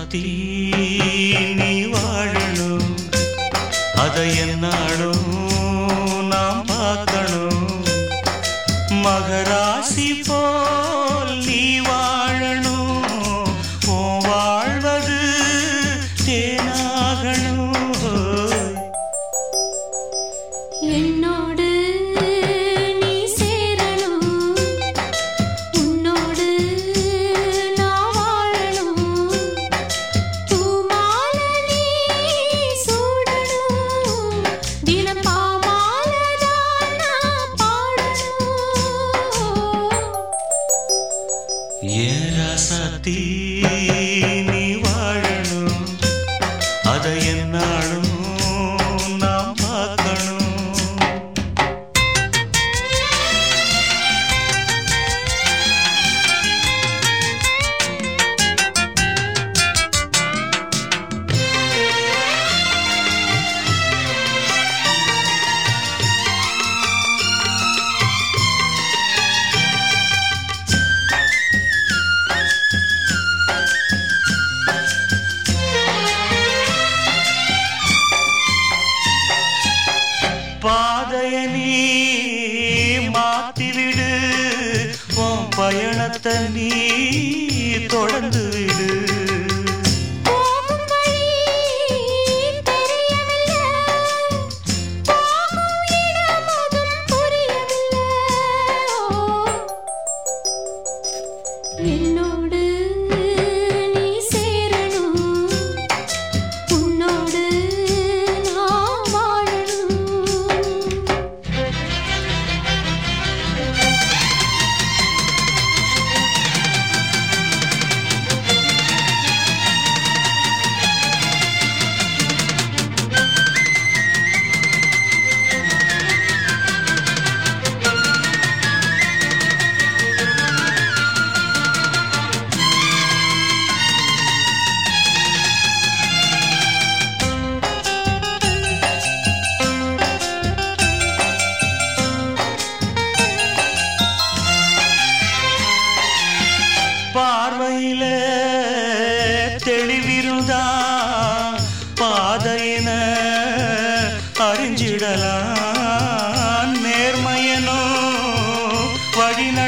ராசாத்தி நீ வாழணும் அதை என்னாலும் நாம் பார்க்கணும் மகராசி போல் நீ வாழணும் ஓ வாழ்வது தேனாகணும் என்னோடு நீ சேரணும் உன்னோடு நான் வாழணும் பூமாலை நீ சூடணும் தினம் பாமாலைதான் நான் பாடணும் ஏன் ராசாத்தி நீ வாழணும் அதை என்னாலும் நாம் பார்க்கணும் பாதைய நீ மாத்திவிடு உன் பயணத்தை நீ தொடர்ந்து விடு போகும் வழி தெரியவில்லை போகும் இடம் அதும் புரியவில்லை என்னோடு நீ சேரணும் உன்னோடு நான் வாழணும் பார்வையில தெளிவிருந்தா பாதையின அறிஞ்சிடலாம் நேர்மையனோ வழி